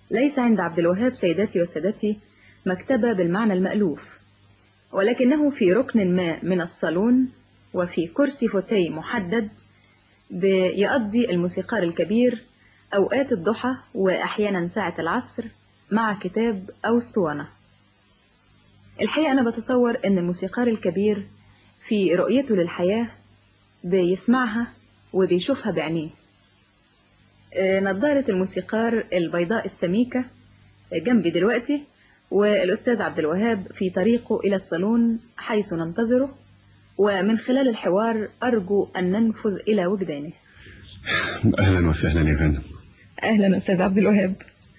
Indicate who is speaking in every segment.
Speaker 1: ليس عند عبد الوهاب سيداتي وسادتي مكتبة بالمعنى المألوف ولكنه في ركن ما من الصالون وفي كرسي فوتي محدد بيقضي الموسيقار الكبير أوقات الضحى وأحيانا ساعة العصر مع كتاب أو اسطوانة الحقيقة أنا بتصور أن الموسيقار الكبير في رؤيته للحياة بيسمعها وبيشوفها بعينيه نظارة الموسيقار البيضاء السميكة جنبي دلوقتي والأستاذ عبد الوهاب في طريقه إلى الصالون حيث ننتظره ومن خلال الحوار أرجو أن ننفذ إلى وجدانه
Speaker 2: أهلا وسهلا يا فندم
Speaker 1: أهلا أستاذ عبد الوهاب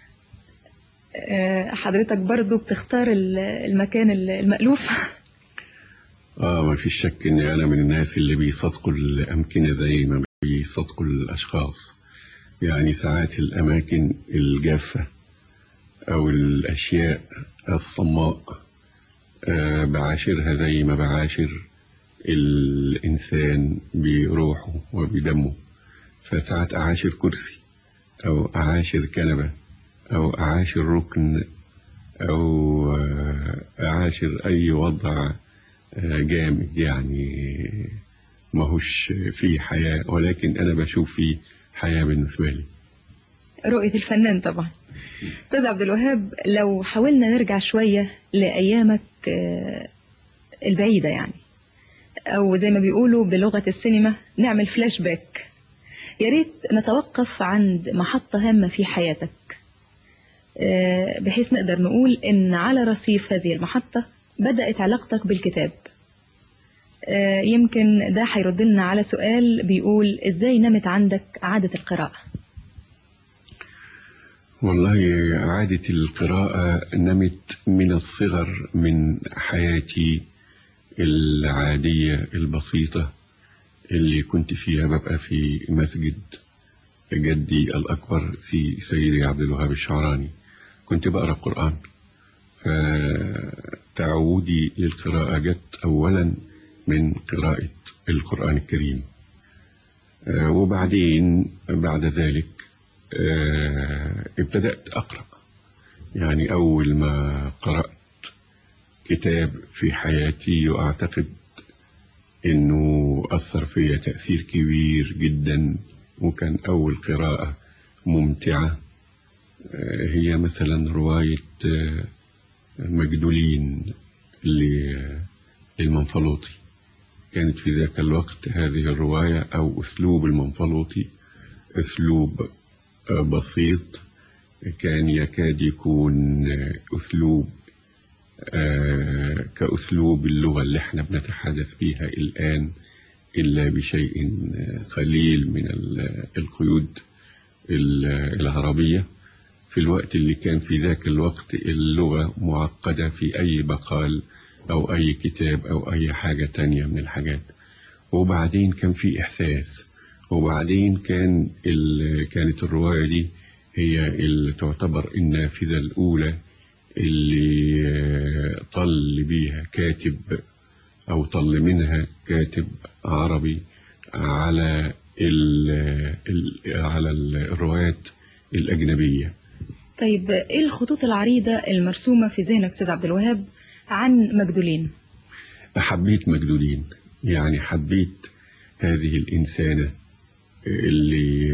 Speaker 1: حضرتك برضو بتختار المكان المألوف
Speaker 2: آه ما فيش شك إني أنا من الناس اللي بيصدقوا الأمكنة زي ما بيصدقوا الأشخاص يعني ساعات الأماكن الجافة أو الأشياء الصماء آه بعاشرها زي ما بعاشر الإنسان بروحه وبدمه فساعات أعاشر كرسي أو أعاشر كنبة أو أعاشر ركن أو أعاشر أي وضع جامد يعني ماهوش فيه حياة ولكن أنا بشوف فيه حياة بالنسبة لي
Speaker 1: رؤية الفنان طبعا أستاذ عبد الوهاب لو حاولنا نرجع شوية لأيامك البعيدة يعني أو زي ما بيقولوا بلغة السينما نعمل فلاش باك يا ريت نتوقف عند محطة هامة في حياتك بحيث نقدر نقول إن على رصيف هذه المحطة بدأت علاقتك بالكتاب يمكن ده هيرد لنا على سؤال بيقول إزاي نمت عندك عادة القراءة
Speaker 2: والله عادة القراءة نمت من الصغر من حياتي العادية البسيطة اللي كنت فيها ببقى في مسجد جدي الأكبر سي سيدي عبد الوهاب الشعراني كنت بقرأ قرآن فتعودي للقراءة جت أولا من قراءة القرآن الكريم وبعدين بعد ذلك ابتدأت أقرأ يعني أول ما قرأت كتاب في حياتي وأعتقد إنه أثر فيا تأثير كبير جدا وكان أول قراءة ممتعة هي مثلا رواية مجدولين للمنفلوطي كانت في ذاك الوقت هذه الرواية أو أسلوب المنفلوطي أسلوب بسيط كان يكاد يكون أسلوب كأسلوب اللغة اللي احنا بنتحدث بها الآن إلا بشيء قليل من القيود العربية في الوقت اللي كان في ذاك الوقت اللغة معقدة في أي بقال أو أي كتاب أو أي حاجة تانية من الحاجات وبعدين كان في إحساس وبعدين كان كانت الرواية دي هي اللي تعتبر النافذة الأولى اللي طل بيها كاتب أو طل منها كاتب عربي على ال ال على الروايات الأجنبية
Speaker 1: طيب إيه الخطوط العريضة المرسومة في ذهنك أستاذ عبد الوهاب عن مجدولين
Speaker 2: حبيت مجدولين يعني حبيت هذه الإنسانة اللي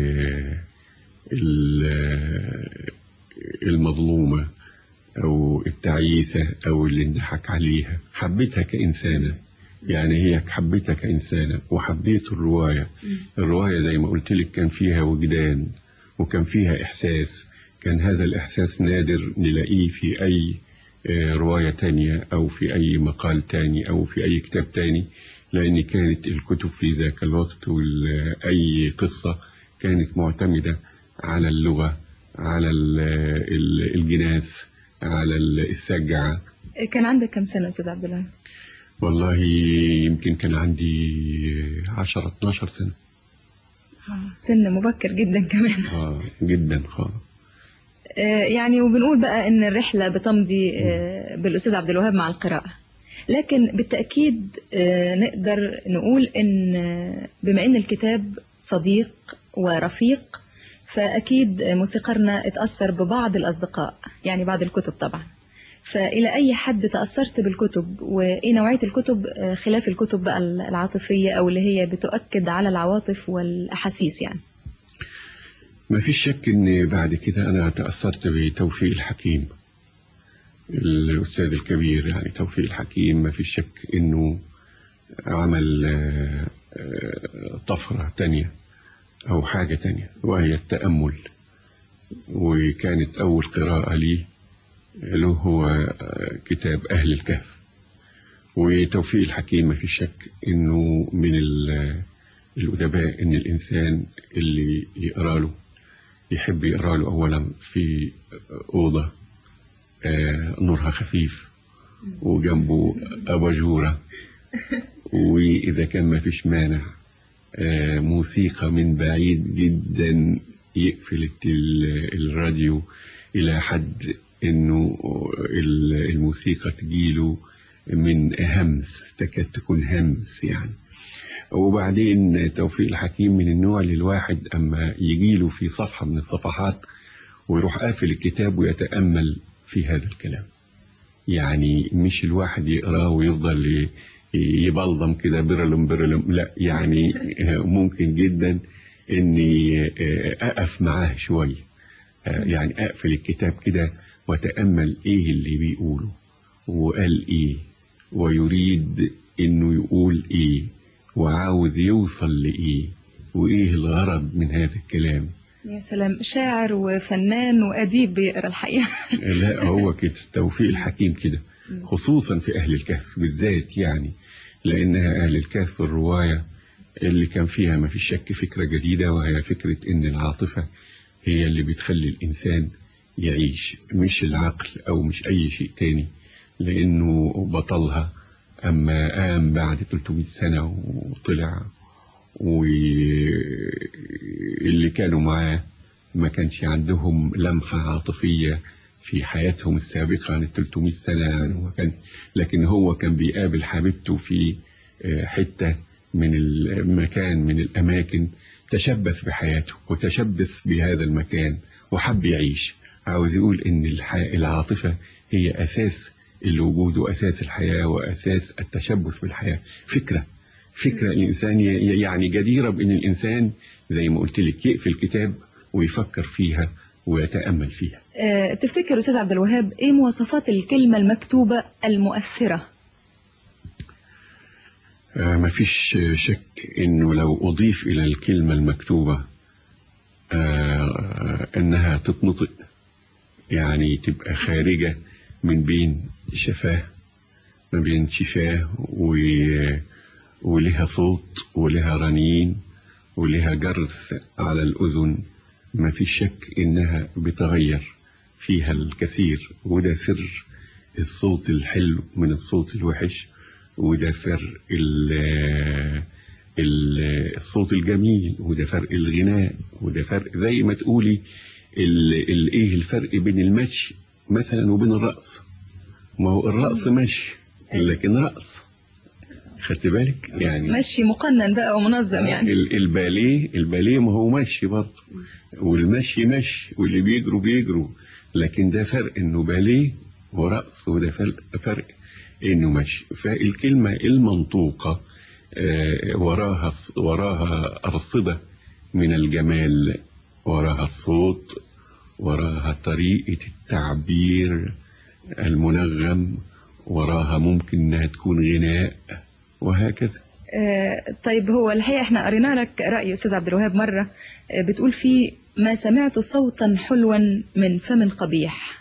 Speaker 2: المظلومة أو التعيسة أو اللي انضحك عليها حبيتها كإنسانة يعني هي حبيتها كإنسانة وحبيت الرواية الرواية زي ما قلت لك كان فيها وجدان وكان فيها إحساس كان هذا الإحساس نادر نلاقيه في أي رواية تانية أو في أي مقال تاني أو في أي كتاب تاني لأن كانت الكتب في ذاك الوقت أي قصة كانت معتمدة على اللغة على الجناس على السجعة
Speaker 1: كان عندك كم سنة أستاذ عبد الله؟
Speaker 2: والله يمكن كان عندي 10 12 سنة
Speaker 1: سن مبكر جدا كمان
Speaker 2: اه جدا خالص
Speaker 1: يعني وبنقول بقى ان الرحلة بتمضي بالاستاذ عبد الوهاب مع القراءة لكن بالتأكيد نقدر نقول ان بما ان الكتاب صديق ورفيق فأكيد موسيقارنا اتأثر ببعض الأصدقاء يعني بعض الكتب طبعا فإلى أي حد تأثرت بالكتب وإيه نوعية الكتب آه، خلاف الكتب بقى العاطفية أو اللي هي بتؤكد على العواطف والأحاسيس يعني
Speaker 2: ما فيش شك ان بعد كده انا تأثرت بتوفيق الحكيم الاستاذ الكبير يعني توفيق الحكيم ما فيش شك انه عمل آه، آه، طفرة تانية او حاجة تانية وهي التأمل وكانت اول قراءة لي له هو آه، كتاب اهل الكهف وتوفيق الحكيم ما فيش شك انه من ال- الادباء ان الانسان اللي يقرا له يحب يقرا له اولا في اوضه آه، نورها خفيف وجنبه اباجوره واذا كان ما فيش مانع آه، موسيقى من بعيد جدا يقفل التل- الراديو الى حد انه ال- الموسيقى تجيله من همس تكاد تكون همس يعني وبعدين توفيق الحكيم من النوع اللي الواحد اما يجيله في صفحه من الصفحات ويروح قافل الكتاب ويتامل في هذا الكلام يعني مش الواحد يقراه ويفضل ي- يبلضم كده برلم برلم لا يعني ممكن جدا اني اقف معاه شويه يعني اقفل الكتاب كده واتامل ايه اللي بيقوله وقال ايه ويريد انه يقول ايه وعاوز يوصل لايه وايه الغرض من هذا الكلام
Speaker 1: يا سلام شاعر وفنان وأديب بيقرا الحقيقة
Speaker 2: لا هو كده توفيق الحكيم كده خصوصا في أهل الكهف بالذات يعني لأنها أهل الكهف الرواية اللي كان فيها ما في شك فكرة جديدة وهي فكرة إن العاطفة هي اللي بتخلي الإنسان يعيش مش العقل أو مش أي شيء تاني لأنه بطلها أما قام بعد 300 سنة وطلع واللي كانوا معاه ما كانش عندهم لمحة عاطفية في حياتهم السابقة عن ال 300 سنة يعني هو كان لكن هو كان بيقابل حبيبته في آه، حتة من المكان من الأماكن تشبث بحياته وتشبث بهذا المكان وحب يعيش عاوز يقول إن الح- العاطفة هي أساس الوجود وأساس الحياة وأساس التشبث بالحياة فكرة فكرة الإنسان ي- يعني جديرة بأن الإنسان زي ما قلت لك يقفل الكتاب ويفكر فيها ويتأمل فيها
Speaker 1: آه، تفتكر أستاذ عبد الوهاب إيه مواصفات الكلمة المكتوبة المؤثرة
Speaker 2: آه، مفيش شك انه لو اضيف الى الكلمة المكتوبة آه، انها تتنطق يعني تبقى خارجة من بين شفاه ما بين شفاه و- ولها صوت ولها رنين ولها جرس على الأذن ما في شك إنها بتغير فيها الكثير وده سر الصوت الحلو من الصوت الوحش وده فرق ال- ال- الصوت الجميل وده فرق الغناء وده فرق زي ما تقولي ال- ال- ايه الفرق بين المشي مثلا وبين الرقص ما هو الرقص مشي لكن رقص خدت بالك يعني
Speaker 1: مشي مقنن بقى ومنظم يعني
Speaker 2: ال- الباليه الباليه ما هو مشي برضه والمشي مشي واللي بيجروا بيجروا لكن ده فرق انه باليه ورقص وده فرق فرق انه مشي فالكلمه المنطوقه آه، وراها وراها أرصدة من الجمال وراها الصوت وراها طريقة التعبير المنغم وراها ممكن انها تكون غناء وهكذا
Speaker 1: آه، طيب هو الحقيقة احنا قرينا لك رأي أستاذ عبد الوهاب مرة آه، بتقول فيه ما سمعت صوتا حلوا من فم قبيح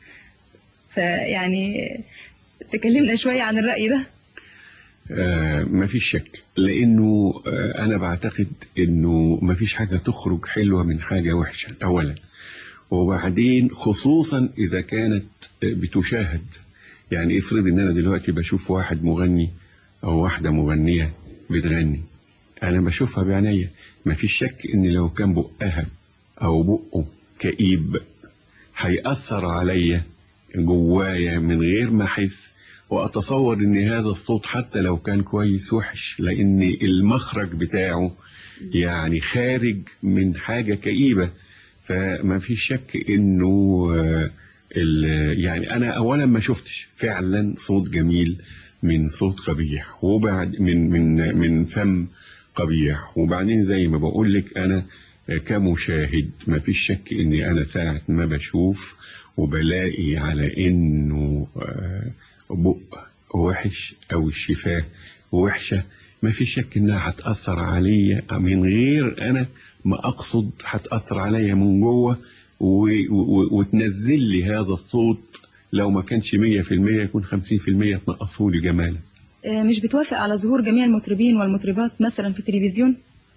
Speaker 1: فيعني تكلمنا شوية عن الرأي ده
Speaker 2: آه ما فيش شك لانه آه انا بعتقد انه ما فيش حاجة تخرج حلوة من حاجة وحشة اولا وبعدين خصوصا اذا كانت آه، بتشاهد يعني افرض ان انا دلوقتي بشوف واحد مغني او واحدة مغنية بتغني انا بشوفها بعينيا ما فيش شك ان لو كان بقها او بقه كئيب هيأثر عليا جوايا من غير ما احس واتصور ان هذا الصوت حتى لو كان كويس وحش لان المخرج بتاعه يعني خارج من حاجة كئيبة فما في شك انه آه، ال- يعني انا اولا ما شفتش فعلا صوت جميل من صوت قبيح وبعد من من من فم قبيح وبعدين زي ما بقول لك انا آه، كمشاهد ما فيش شك اني انا ساعة ما بشوف وبلاقي على انه آه، بق وحش او الشفاه وحشة ما في شك انها هتأثر عليا من غير انا ما اقصد هتأثر عليا من جوه و- و- وتنزل لي هذا الصوت لو ما كانش 100% يكون 50% تنقصه لي جمالا
Speaker 1: آه، مش بتوافق على ظهور جميع المطربين والمطربات مثلا في التلفزيون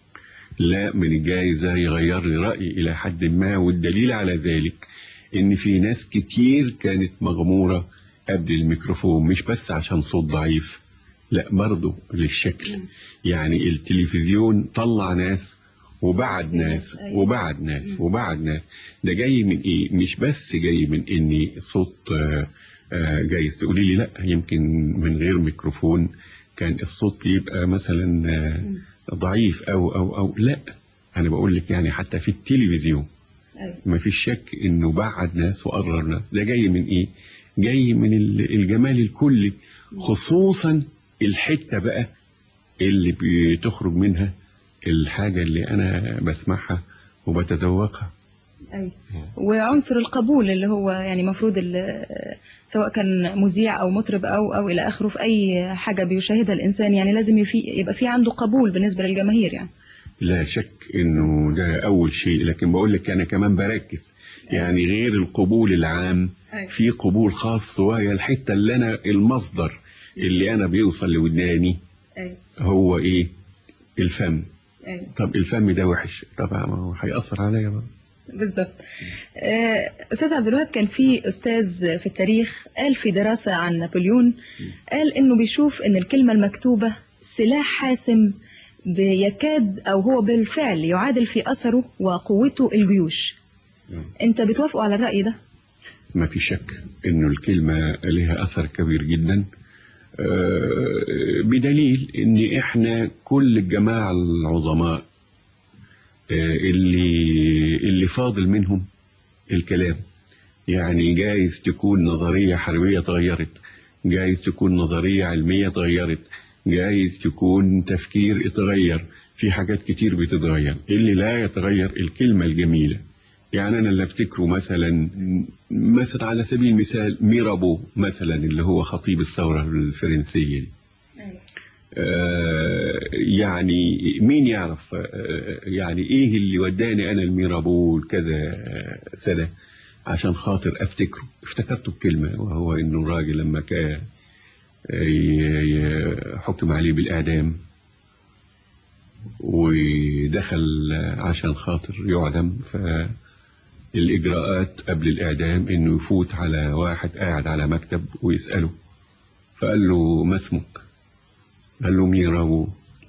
Speaker 2: لا من الجايزة يغير لي رأيي إلى حد ما والدليل على ذلك إن في ناس كتير كانت مغمورة قبل الميكروفون مش بس عشان صوت ضعيف لا برضه للشكل يعني التلفزيون طلع ناس وبعد ناس
Speaker 1: أيوة.
Speaker 2: وبعد ناس وبعد ناس ده جاي من ايه مش بس جاي من اني صوت آه، آه، جايز تقولي لي لا يمكن من غير ميكروفون كان الصوت يبقى مثلا آه، ضعيف او او او لا انا بقول لك يعني حتى في التلفزيون
Speaker 1: أيوة.
Speaker 2: ما فيش شك انه بعد ناس وقرر ناس ده جاي من ايه جاي من ال- الجمال الكلي خصوصا الحتة بقى اللي بتخرج منها الحاجة اللي انا بسمعها وبتذوقها
Speaker 1: أيوة. وعنصر القبول اللي هو يعني مفروض ال- سواء كان مذيع او مطرب او او الى اخره في اي حاجه بيشاهدها الانسان يعني لازم يفي يبقى في عنده قبول بالنسبه للجماهير يعني
Speaker 2: لا شك انه ده اول شيء لكن بقول لك انا كمان بركز يعني غير القبول العام
Speaker 1: أيوة.
Speaker 2: في قبول خاص وهي الحتة اللي انا المصدر اللي انا بيوصل لوداني
Speaker 1: ايوه
Speaker 2: هو ايه الفم
Speaker 1: ايوه
Speaker 2: طب الفم ده وحش طبعا ما هو هيأثر عليا بقى
Speaker 1: بالظبط آه، استاذ عبد الوهاب كان في استاذ في التاريخ قال في دراسه عن نابليون قال انه بيشوف ان الكلمه المكتوبه سلاح حاسم بيكاد او هو بالفعل يعادل في اثره وقوته الجيوش انت بتوافقوا على الراي ده
Speaker 2: ما في شك انه الكلمة لها اثر كبير جدا آه، بدليل ان احنا كل الجماعة العظماء آه، اللي اللي فاضل منهم الكلام يعني جايز تكون نظرية حربية اتغيرت جايز تكون نظرية علمية اتغيرت جايز تكون تفكير اتغير في حاجات كتير بتتغير اللي لا يتغير الكلمة الجميلة يعني أنا اللي أفتكره مثلا مثلا على سبيل المثال ميرابو مثلا اللي هو خطيب الثورة الفرنسية دي. آه، يعني مين يعرف آه، يعني ايه اللي وداني انا الميرابو كذا سنه عشان خاطر افتكره افتكرته بكلمه وهو انه الراجل لما كان ي- ي- حكم عليه بالاعدام ودخل عشان خاطر يعدم فالاجراءات قبل الاعدام انه يفوت على واحد قاعد على مكتب ويساله فقال له ما اسمك قال له ميرابو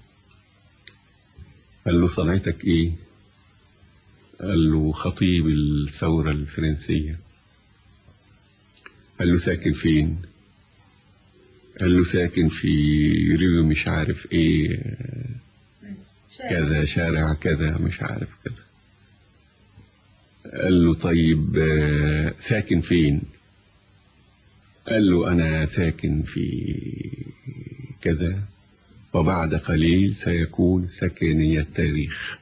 Speaker 2: قال له صنعتك ايه قال له خطيب الثورة الفرنسية قال له ساكن فين قال له ساكن في ريو مش عارف ايه كذا شارع كذا مش عارف كذا قال له طيب آه، ساكن فين قال له أنا ساكن في كذا وبعد قليل سيكون سكني التاريخ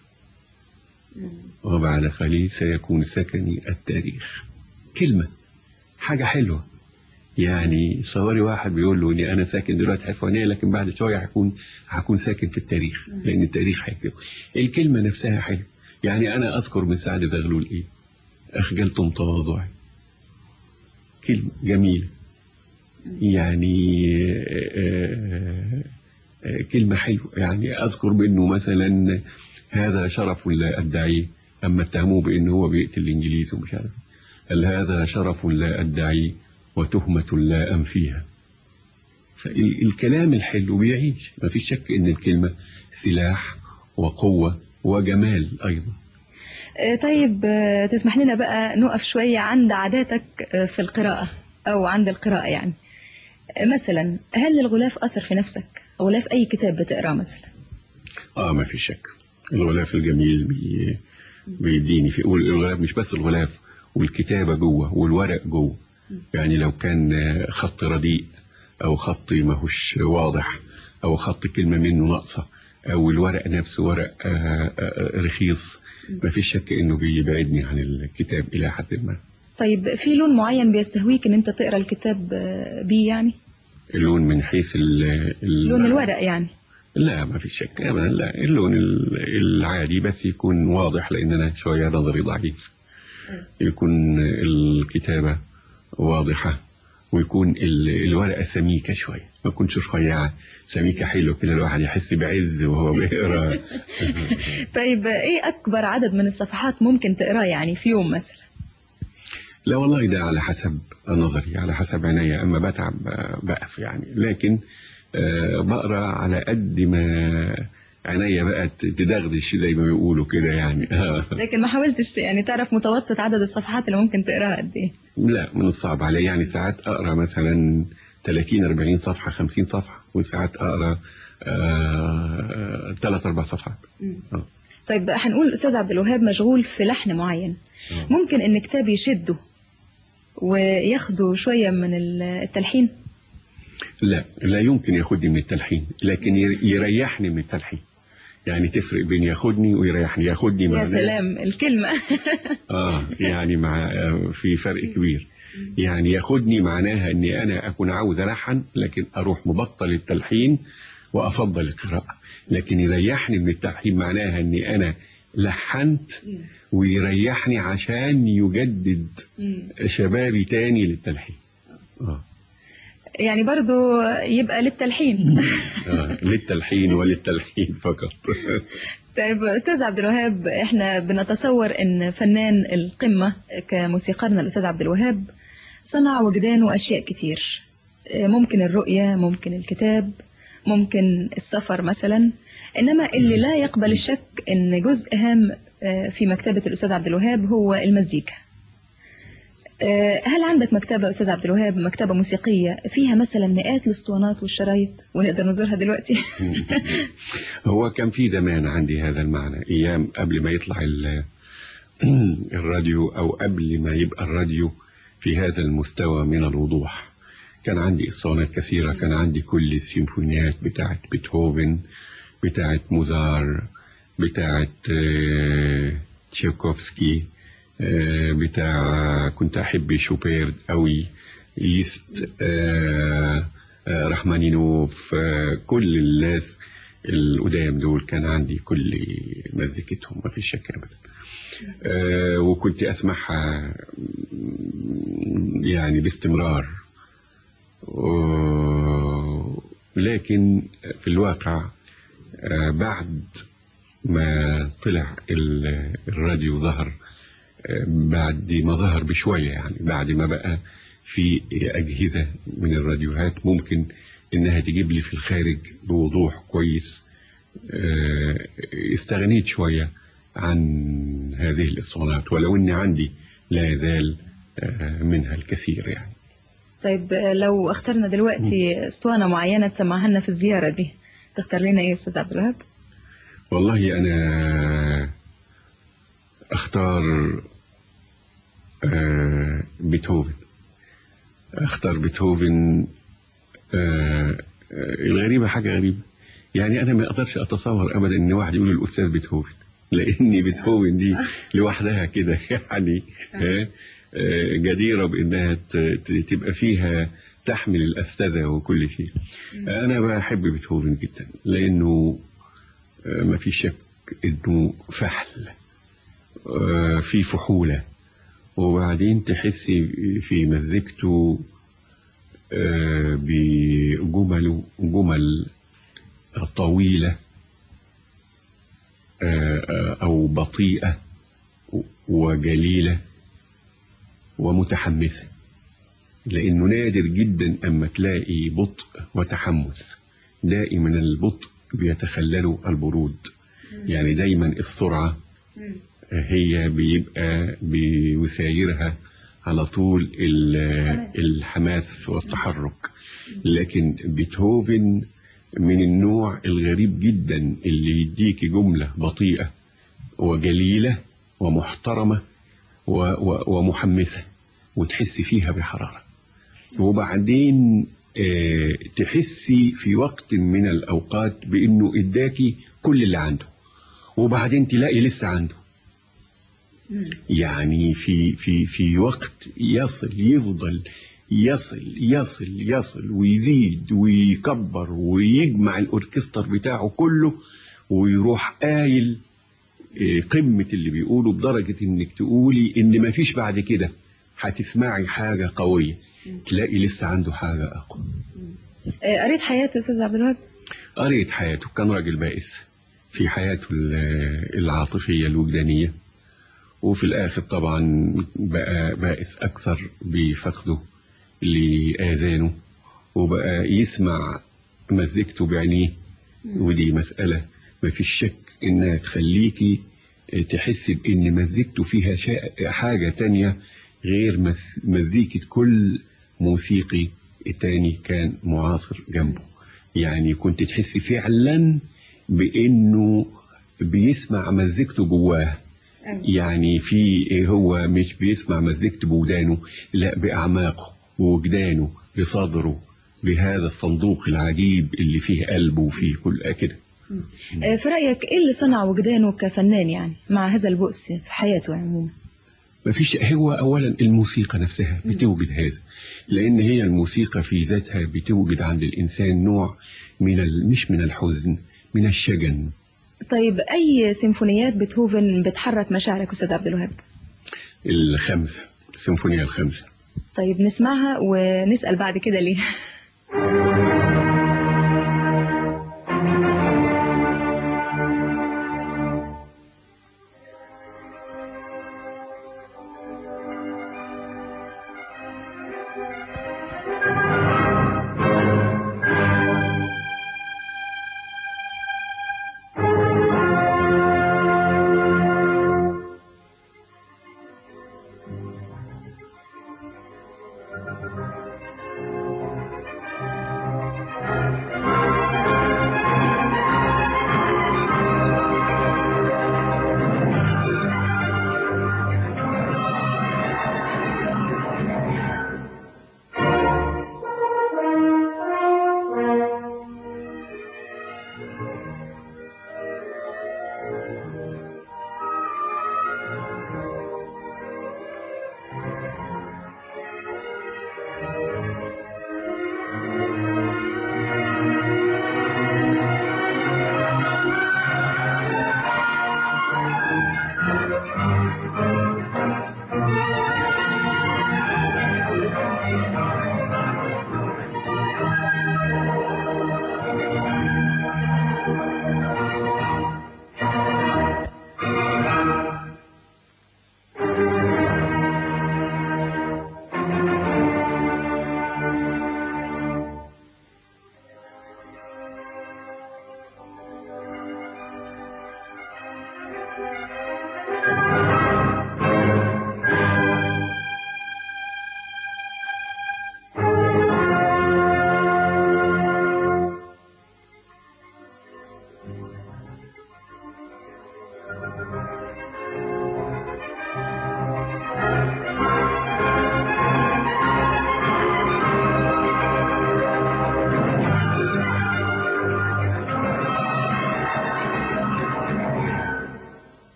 Speaker 2: وبعد قليل سيكون سكني التاريخ كلمة حاجة حلوة يعني صوري واحد بيقول له اني انا ساكن دلوقتي في الفلانيه لكن بعد شويه هكون هكون ساكن في التاريخ لان التاريخ هيكتب الكلمه نفسها حلوه يعني انا اذكر من سعد زغلول ايه اخجلتم تواضعي كلمه جميله يعني آه، آه، كلمة حلوة يعني أذكر بأنه مثلا هذا شرف لا أدعيه أما اتهموه بأنه هو بيقتل الإنجليز ومش عارف قال هذا شرف لا أدعيه وتهمة لا أنفيها فالكلام الحلو بيعيش ما في شك أن الكلمة سلاح وقوة وجمال أيضا
Speaker 1: آه، طيب آه، تسمح لنا بقى نقف شوية عند عاداتك آه، في القراءة أو عند القراءة يعني آه، مثلا هل الغلاف أثر في نفسك غلاف أي كتاب بتقراه مثلا
Speaker 2: آه ما في شك الغلاف الجميل بي بيديني في الغلاف مش بس الغلاف والكتابة جوه والورق جوه يعني لو كان آه، خط رديء أو خط ماهوش واضح أو خط كلمة منه ناقصة أو الورق نفسه ورق آه، آه، رخيص ما فيش شك إنه بيبعدني عن الكتاب إلى حد ما
Speaker 1: طيب في لون معين بيستهويك ان انت تقرا الكتاب آه، بيه يعني
Speaker 2: اللون من حيث ال ال-
Speaker 1: لون الورق يعني
Speaker 2: لا ما في شك ابدا لا اللون ال- العادي بس يكون واضح لان انا شويه نظري ضعيف يكون الكتابه واضحه ويكون ال- الورقه سميكه شويه ما تكونش رفيعه سميكه حلوه كده الواحد يحس بعز وهو بيقرا
Speaker 1: طيب آه، ايه اكبر عدد من الصفحات ممكن تقراه يعني في يوم مثلا
Speaker 2: لا والله ده على حسب نظري على حسب عينيا اما بتعب آه، بقف يعني لكن آه، بقرا على قد ما عينيا بقى تدغدش زي ما بيقولوا كده يعني آه.
Speaker 1: لكن ما حاولتش يعني تعرف متوسط عدد الصفحات اللي ممكن تقراها قد ايه
Speaker 2: لا من الصعب علي يعني ساعات اقرا مثلا 30 40 صفحه 50 صفحه وساعات اقرا ثلاث اربع صفحات آه.
Speaker 1: طيب هنقول الاستاذ عبد الوهاب مشغول في لحن معين
Speaker 2: آه.
Speaker 1: ممكن ان كتاب يشده وياخده شويه من التلحين
Speaker 2: لا لا يمكن ياخدني من التلحين لكن ير- يريحني من التلحين يعني تفرق بين ياخدني ويريحني ياخدني
Speaker 1: يا
Speaker 2: معناه
Speaker 1: سلام الكلمه
Speaker 2: اه يعني مع آه، في فرق كبير يعني ياخدني معناها اني انا اكون عاوز الحن لكن اروح مبطل التلحين وافضل القراءه لكن يريحني من التلحين معناها اني انا لحنت ويريحني عشان يجدد شبابي تاني للتلحين آه.
Speaker 1: يعني برضو يبقى للتلحين
Speaker 2: آه. للتلحين وللتلحين فقط
Speaker 1: طيب استاذ عبد الوهاب احنا بنتصور ان فنان القمه كموسيقارنا الاستاذ عبد الوهاب صنع وجدان واشياء كتير ممكن الرؤيه ممكن الكتاب ممكن السفر مثلا انما اللي لا يقبل الشك ان جزء هام آه، في مكتبه الاستاذ عبد الوهاب هو المزيكا آه، هل عندك مكتبة يا أستاذ عبد الوهاب مكتبة موسيقية فيها مثلا مئات الاسطوانات والشرايط ونقدر نزورها دلوقتي؟
Speaker 2: هو كان في زمان عندي هذا المعنى ايام قبل ما يطلع ال- الراديو او قبل ما يبقى الراديو في هذا المستوى من الوضوح كان عندي اسطوانات كثيره كان عندي كل السيمفونيات بتاعت بيتهوفن بتاعت موزار بتاعت آه، تشيكوفسكي آه، بتاع كنت احب شوبيرد قوي ليست آه، آه، رحمانينوف آه، كل الناس القدام دول كان عندي كل مزيكتهم ما فيش شك ابدا آه، وكنت اسمعها م، يعني باستمرار و- لكن في الواقع آه، بعد ما طلع ال- الراديو ظهر آه، بعد ما ظهر بشوية يعني بعد ما بقى في أجهزة من الراديوهات ممكن إنها تجيب لي في الخارج بوضوح كويس آه، استغنيت شوية عن هذه الاسطوانات ولو إن عندي لا يزال آه، منها الكثير يعني
Speaker 1: طيب آه، لو اخترنا دلوقتي اسطوانة معينة تسمعها لنا في الزيارة دي تختار لنا ايه يا أستاذ عبد الوهاب؟
Speaker 2: والله أنا أختار آه، بيتهوفن أختار بيتهوفن آه، آه، الغريبة حاجة غريبة يعني أنا ما أقدرش أتصور أبدا إن واحد يقول الأستاذ بيتهوفن لأن بيتهوفن دي لوحدها كده يعني آه، آه، جديرة بإنها ت- ت- تبقى فيها تحمل الأستاذة وكل شيء أنا بحب بيتهوفن جدا لأنه آه، ما في شك انه فحل آه، في فحولة وبعدين تحسي في مزيكته آه، بجمله جمل طويلة آه، آه، أو بطيئة وجليلة ومتحمسة لأنه نادر جدا أما تلاقي بطء وتحمس دائما البطء بيتخلله البرود يعني دايما السرعة هي بيبقى بيسايرها على طول ال- الحماس والتحرك لكن بيتهوفن من النوع الغريب جدا اللي يديك جملة بطيئة وجليلة ومحترمة و و ومحمسة وتحسي فيها بحرارة وبعدين آه، تحسي في وقت من الأوقات بأنه إداكي كل اللي عنده وبعدين تلاقي لسه عنده يعني في في في وقت يصل يفضل يصل يصل يصل ويزيد ويكبر ويجمع الاوركستر بتاعه كله ويروح قايل إيه، قمة اللي بيقوله بدرجة انك تقولي ان مفيش بعد كده هتسمعي حاجة قوية تلاقي لسه عنده حاجة اقوى
Speaker 1: آه، قريت حياته أستاذ عبد الوهاب
Speaker 2: قريت حياته كان راجل بائس في حياته ال- العاطفية الوجدانية وفي الآخر طبعا بقى بائس أكثر بفقده لآذانه وبقى يسمع مزيكته بعينيه ودي مسألة ما فيش شك إنها تخليكي تحس بإن مزيكته فيها شا- حاجة تانية غير مز- مزيكة كل موسيقي تاني كان معاصر جنبه يعني كنت تحس فعلا بإنه بيسمع مزيكته جواه يعني في هو مش بيسمع مزيكته بودانه لا بأعماقه ووجدانه بصدره بهذا الصندوق العجيب اللي فيه قلبه وفيه كل كده
Speaker 1: آه، في رأيك إيه اللي صنع وجدانه كفنان يعني مع هذا البؤس في حياته عموما
Speaker 2: ما فيش هو اولا الموسيقى نفسها بتوجد هذا لان هي الموسيقى في ذاتها بتوجد عند الانسان نوع من ال... مش من الحزن من الشجن
Speaker 1: طيب أي سيمفونيات بيتهوفن بتحرك مشاعرك أستاذ عبد الوهاب
Speaker 2: الخمسه السيمفونيه الخمسه
Speaker 1: طيب نسمعها ونسأل بعد كده ليه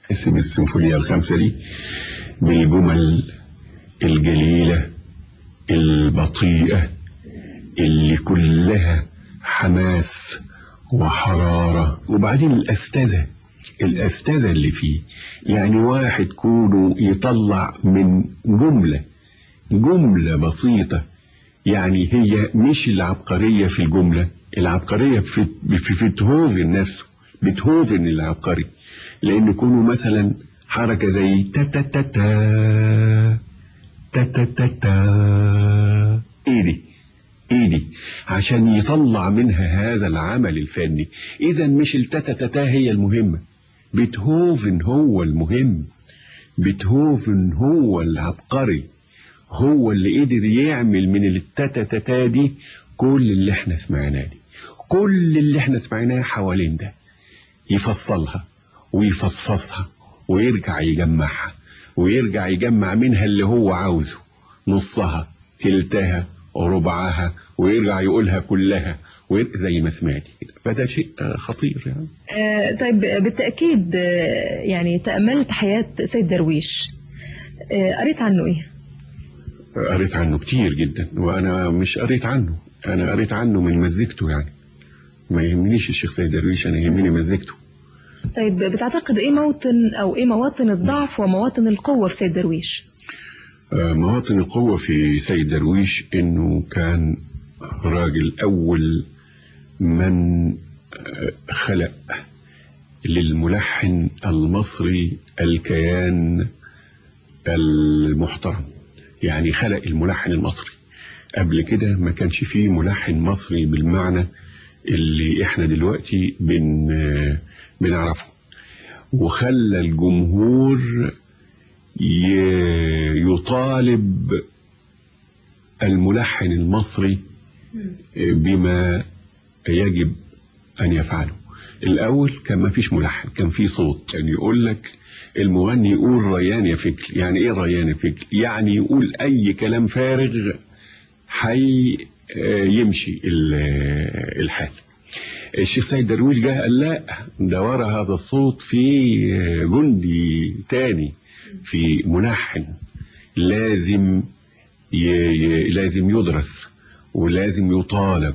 Speaker 2: اسم السيمفونية الخامسة دي بالجمل الجليلة البطيئة اللي كلها حماس وحرارة وبعدين الأستاذة الأستاذة اللي فيه يعني واحد كونه يطلع من جملة جملة بسيطة يعني هي مش العبقرية في الجملة العبقرية في في بيتهوفن نفسه بيتهوفن العبقري لأن كونه مثلا حركة زي تا تا تا تا تا تا تا تا ايه دي ايه دي عشان يطلع منها هذا العمل الفني اذا مش التتا هي المهمة بيتهوفن هو المهم بيتهوفن هو العبقري هو اللي قدر يعمل من التتا دي كل اللي احنا سمعناه دي كل اللي احنا سمعناه حوالين ده يفصلها ويفصفصها ويرجع يجمعها ويرجع يجمع منها اللي هو عاوزه نصها تلتها ربعها ويرجع يقولها كلها زي ما سمعتي كده فده شيء خطير يعني
Speaker 1: آه طيب بالتأكيد آه يعني تأملت حياة سيد درويش آه قريت عنه ايه؟
Speaker 2: قريت عنه كتير جدا وانا مش قريت عنه انا قريت عنه من مزيكته يعني ما يهمنيش الشيخ سيد درويش انا يهمني مزيكته
Speaker 1: طيب بتعتقد ايه موطن او ايه مواطن الضعف ومواطن القوة في سيد درويش؟
Speaker 2: مواطن القوة في سيد درويش انه كان راجل اول من خلق للملحن المصري الكيان المحترم يعني خلق الملحن المصري قبل كده ما كانش فيه ملحن مصري بالمعنى اللي احنا دلوقتي بن بنعرفه وخلى الجمهور يطالب الملحن المصري بما يجب أن يفعله الأول كان ما فيش ملحن كان في صوت كان يعني يقول لك المغني يقول ريان يا فكر يعني ايه ريان يا فكر يعني يقول أي كلام فارغ حي يمشي الحال الشيخ سيد درويش جه قال لا ده ورا هذا الصوت في جندي تاني في ملحن لازم ي... ي... لازم يدرس ولازم يطالب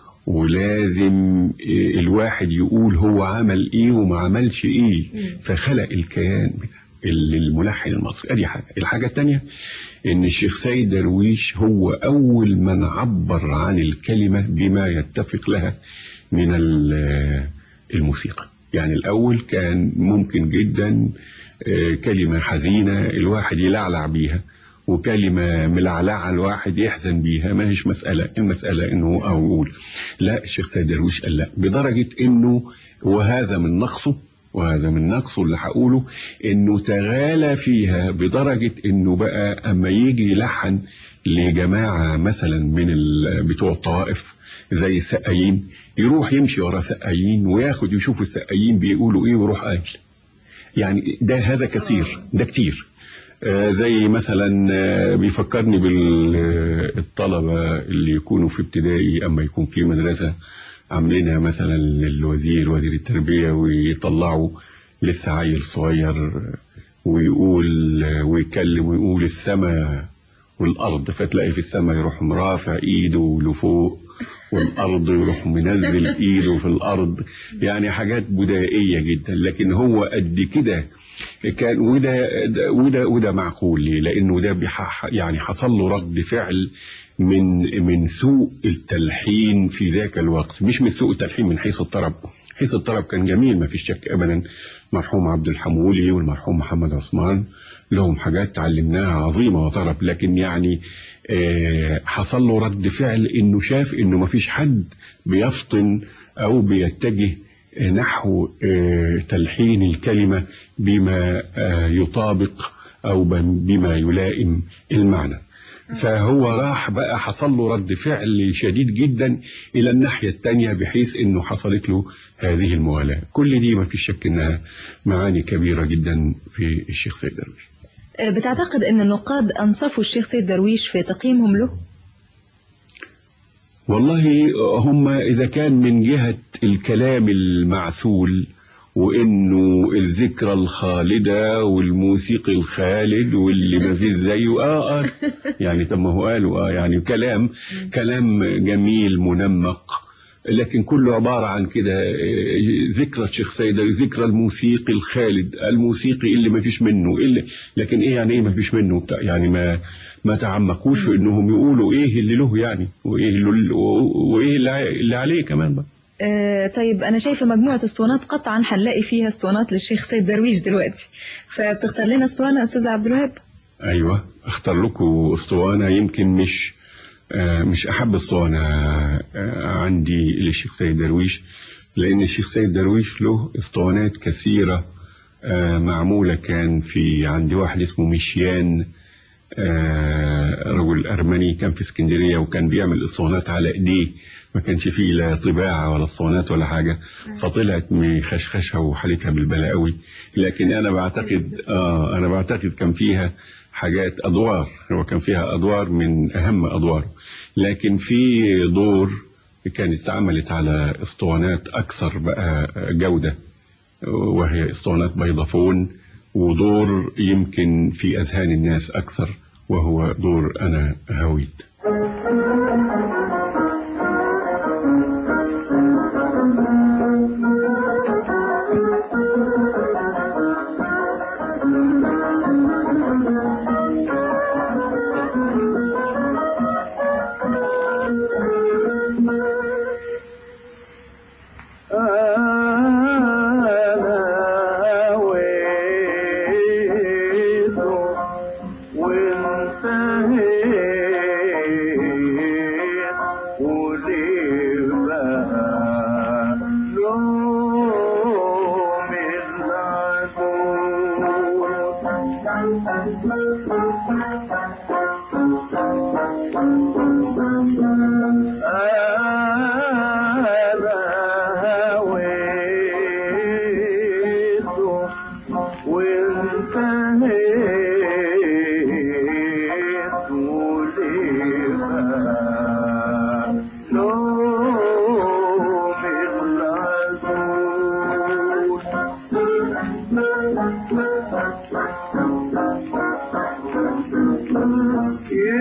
Speaker 2: ولازم الواحد يقول هو عمل ايه وما عملش ايه فخلق الكيان الملحن المصري ادي حاجه الحاجه الثانيه ان الشيخ سيد درويش هو اول من عبر عن الكلمه بما يتفق لها من الموسيقى يعني الاول كان ممكن جدا كلمة حزينة الواحد يلعلع بيها وكلمة ملعلعة الواحد يحزن بيها ما هيش مسألة المسألة انه او يقول لا الشيخ سيد درويش قال لا بدرجة انه وهذا من نقصه وهذا من نقصه اللي هقوله انه تغالى فيها بدرجة انه بقى اما يجي يلحن لجماعة مثلا من بتوع الطوائف زي السقايين يروح يمشي ورا سقايين وياخد يشوف السقايين بيقولوا ايه ويروح قايل يعني ده هذا كثير ده كتير آه زي مثلا آه بيفكرني بالطلبة اللي يكونوا في ابتدائي أما يكون في مدرسة عاملينها مثلا للوزير وزير التربية ويطلعوا لسه عيل صغير ويقول ويتكلم ويقول السماء والأرض فتلاقي في السماء يروح مرافع إيده لفوق والأرض يروح منزل إيده في الأرض يعني حاجات بدائية جدا لكن هو قد كده كان وده وده وده معقول ليه؟ لأنه ده يعني حصل له رد فعل من من سوء التلحين في ذاك الوقت مش من سوء التلحين من حيث الطرب حيث الطرب كان جميل ما فيش شك أبدا مرحوم عبد الحمولي والمرحوم محمد عثمان لهم حاجات تعلمناها عظيمة وطرب لكن يعني حصل له رد فعل انه شاف انه ما فيش حد بيفطن او بيتجه نحو تلحين الكلمة بما يطابق او بما يلائم المعنى فهو راح بقى حصل له رد فعل شديد جدا الى الناحية التانية بحيث انه حصلت له هذه الموالاة كل دي ما في شك انها معاني كبيرة جدا في الشيخ سيد درويش
Speaker 1: بتعتقد ان النقاد انصفوا الشيخ سيد درويش في تقييمهم له
Speaker 2: والله هم اذا كان من جهة الكلام المعسول وانه الذكرى الخالده والموسيقي الخالد واللي ما فيش زيه اه اه يعني طب ما هو قالوا اه يعني كلام كلام جميل منمق لكن كله عبارة عن كده آه، ذكرى الشيخ سيد ذكرى الموسيقي الخالد الموسيقي اللي ما فيش منه اللي لكن ايه يعني ايه ما فيش منه بتاع يعني ما ما تعمقوش في انهم يقولوا ايه اللي له يعني وايه اللي وايه اللي ع- اللي عليه كمان بقى
Speaker 1: آه طيب أنا شايفة مجموعة اسطوانات قطعا هنلاقي فيها اسطوانات للشيخ سيد درويش دلوقتي فبتختار لنا اسطوانة أستاذ عبد الوهاب
Speaker 2: ايوه اختار لكم اسطوانه يمكن مش آه، مش احب اسطوانه آه، عندي للشيخ سيد درويش لان الشيخ سيد درويش له اسطوانات كثيره آه، معموله كان في عندي واحد اسمه ميشيان آه، رجل ارمني كان في اسكندريه وكان بيعمل اسطوانات على ايديه ما كانش فيه لا طباعه ولا اسطوانات ولا حاجه فطلعت مخشخشه وحالتها بالبلاء قوي لكن انا بعتقد اه انا بعتقد كان فيها حاجات ادوار هو كان فيها ادوار من اهم ادواره لكن في دور كانت اتعملت على اسطوانات اكثر بقى جوده وهي اسطوانات بيضافون ودور يمكن في اذهان الناس اكثر وهو دور انا هويت
Speaker 3: أنا هويت وانتهيت وليه بقى لوم العدو أنا هويت وانتهيت وليها لوم العدو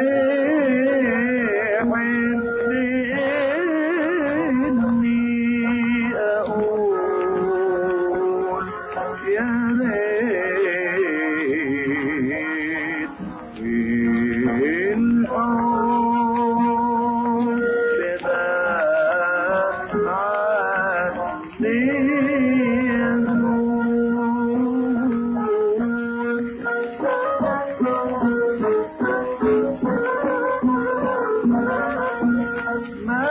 Speaker 3: يحبني أقول يا ريت الحب ده عني ما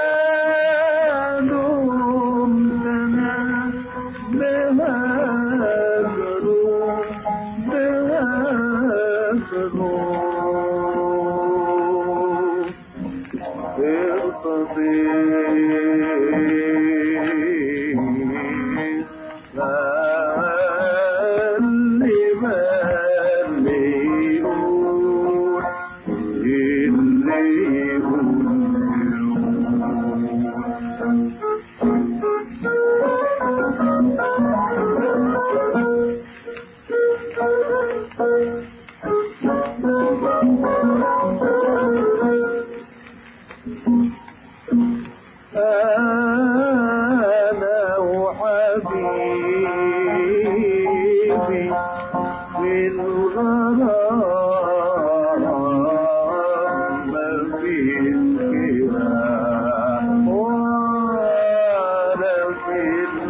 Speaker 3: دمت أنا بهاجره بهاجره ارتضي خلي بالي يقول اللي يقول أنا وحبيبي من غرام ما فيش كده ولا في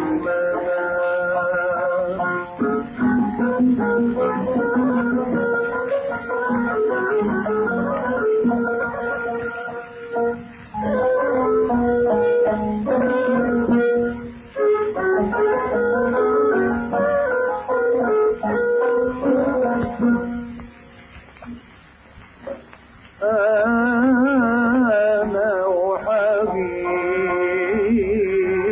Speaker 3: المنام أنا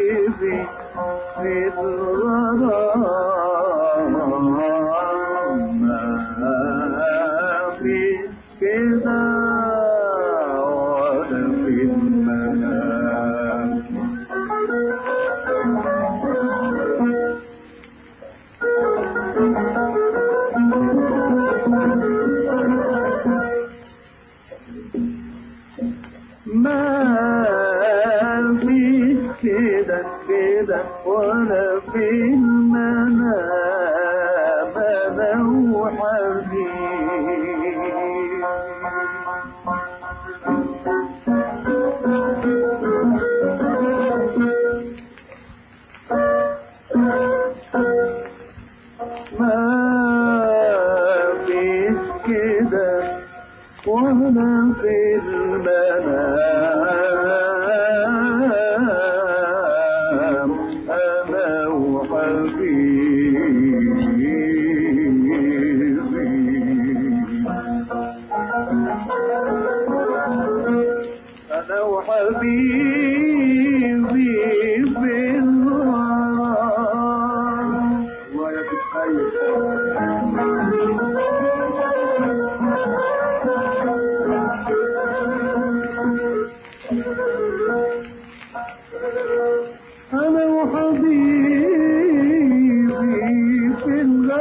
Speaker 3: وحبيبي في الغرام ما فيش كده كده ولا في المنام انا وحبيبي ما فيش كده وانا في المنام انا وحبيبي انا وحبيبي في الغرام ويا أنا وحبيبي في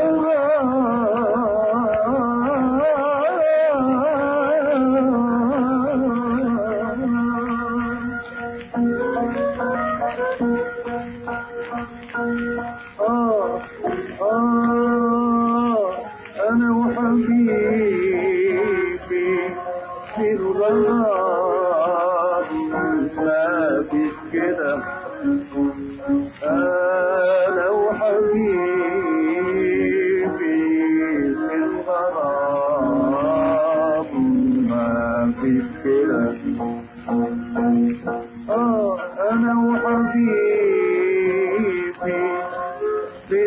Speaker 3: الغرام آه آه أنا وحبيبي في الغرام ما فيش كده أنا وحبيبي في الغرام ما فيش كده آه أنا وحبيبي في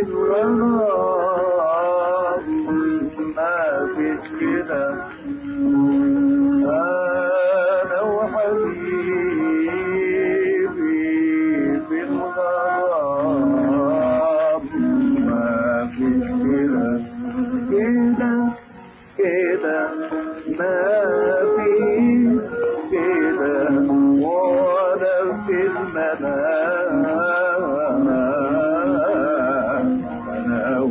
Speaker 3: الغرام ما فيش كده أنا وحبيبي في الغرام ما فيش كده كده كده ما فيش كده ولا في المنام أنا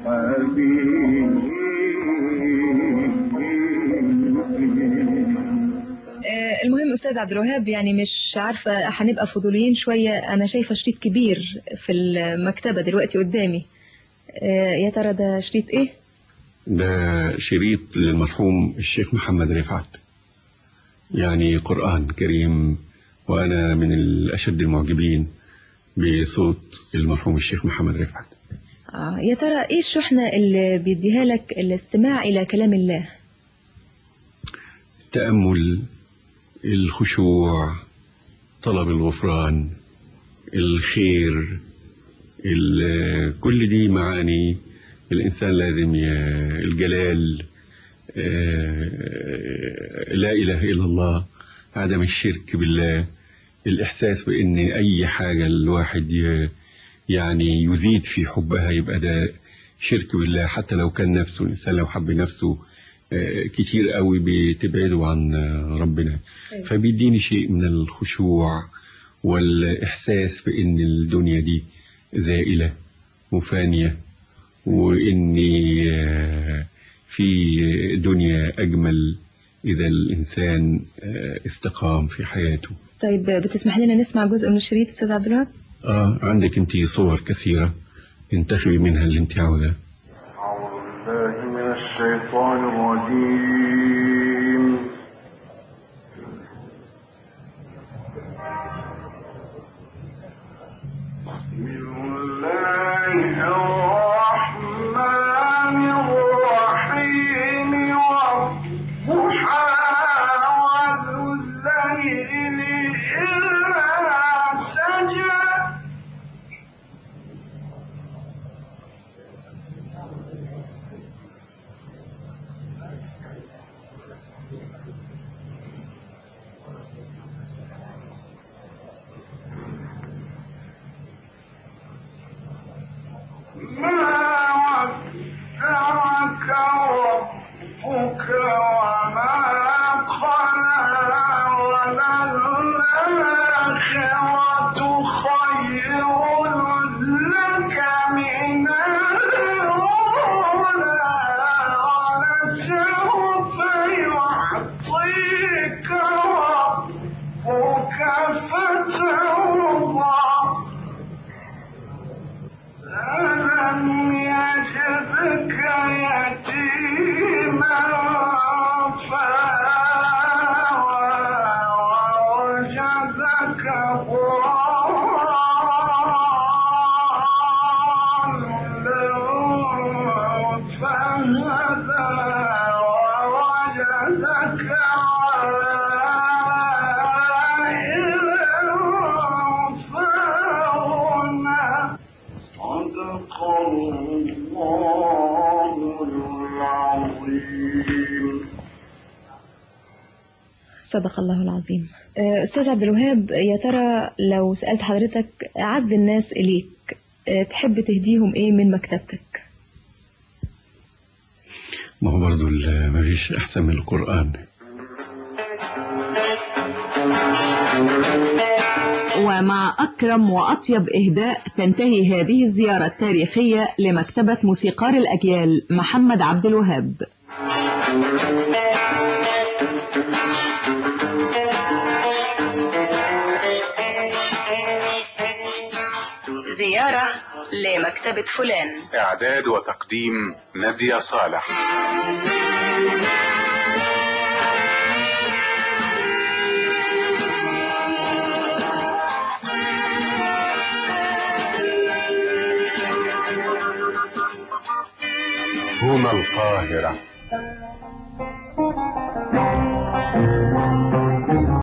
Speaker 3: وحبيبي
Speaker 1: آه، المهم أستاذ عبد الوهاب يعني مش عارفة هنبقى فضوليين شوية أنا شايفة شريط كبير في المكتبة دلوقتي قدامي آه، يا ترى ده شريط إيه؟
Speaker 2: ده شريط للمرحوم الشيخ محمد رفعت يعني قرآن كريم وأنا من الأشد المعجبين بصوت المرحوم الشيخ محمد رفعت
Speaker 1: آه يا ترى إيه الشحنة اللي بيديها لك الاستماع إلى كلام الله؟
Speaker 2: التأمل الخشوع طلب الغفران الخير ال- كل دي معاني الإنسان لازم ي- الجلال آه، لا إله إلا الله عدم الشرك بالله الإحساس بأن أي حاجة الواحد ي- يعني يزيد في حبها يبقى ده شرك بالله حتى لو كان نفسه الإنسان لو حب نفسه آه، كتير قوي بتبعده عن آه، ربنا
Speaker 1: أيوة.
Speaker 2: فبيديني شيء من الخشوع والإحساس بأن الدنيا دي زائلة وفانية وإني آه، في دنيا أجمل إذا الإنسان آه، استقام في حياته
Speaker 1: طيب بتسمح لنا نسمع جزء من الشريط أستاذ عبد الوهاب؟
Speaker 2: آه عندك أنت صور كثيرة انتخبي منها اللي أنت عاوزاه
Speaker 3: أعوذ بالله من الشيطان الرجيم بسم الله الرحمن الرحيم والضحى والليل إذا سجى
Speaker 1: صدق الله العظيم آه، أستاذ عبد الوهاب يا ترى لو سألت حضرتك أعز الناس إليك آه، تحب تهديهم إيه من مكتبتك
Speaker 2: ما هو برضه ال- ما فيش أحسن من القرآن
Speaker 4: ومع أكرم وأطيب إهداء تنتهي هذه الزيارة التاريخية لمكتبة موسيقار الأجيال محمد عبد الوهاب
Speaker 1: زيارة لمكتبة فلان
Speaker 5: إعداد وتقديم نادية صالح هنا القاهرة